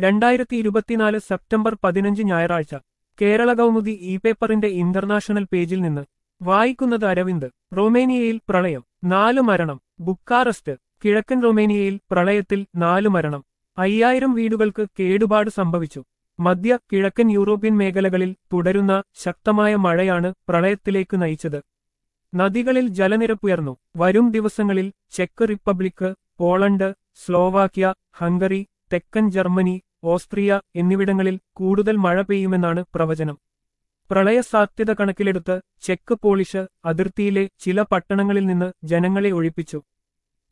രണ്ടായിരത്തി ഇരുപത്തിനാല് സെപ്റ്റംബർ പതിനഞ്ച് ഞായറാഴ്ച കേരള കൗമുദി ഇ പേപ്പറിന്റെ ഇന്റർനാഷണൽ പേജിൽ നിന്ന് വായിക്കുന്നത് അരവിന്ദ് റൊമേനിയയിൽ പ്രളയം നാലു മരണം ബുക്കാറസ്റ്റ് കിഴക്കൻ റൊമേനിയയിൽ പ്രളയത്തിൽ നാലു മരണം അയ്യായിരം വീടുകൾക്ക് കേടുപാട് സംഭവിച്ചു മധ്യ കിഴക്കൻ യൂറോപ്യൻ മേഖലകളിൽ തുടരുന്ന ശക്തമായ മഴയാണ് പ്രളയത്തിലേക്ക് നയിച്ചത് നദികളിൽ ജലനിരപ്പുയർന്നു വരും ദിവസങ്ങളിൽ ചെക്ക് റിപ്പബ്ലിക്ക് പോളണ്ട് സ്ലോവാക്യ ഹംഗറി തെക്കൻ ജർമ്മനി ഓസ്ട്രിയ എന്നിവിടങ്ങളിൽ കൂടുതൽ മഴ പെയ്യുമെന്നാണ് പ്രവചനം പ്രളയ സാധ്യത കണക്കിലെടുത്ത് ചെക്ക് പോളിഷ് അതിർത്തിയിലെ ചില പട്ടണങ്ങളിൽ നിന്ന് ജനങ്ങളെ ഒഴിപ്പിച്ചു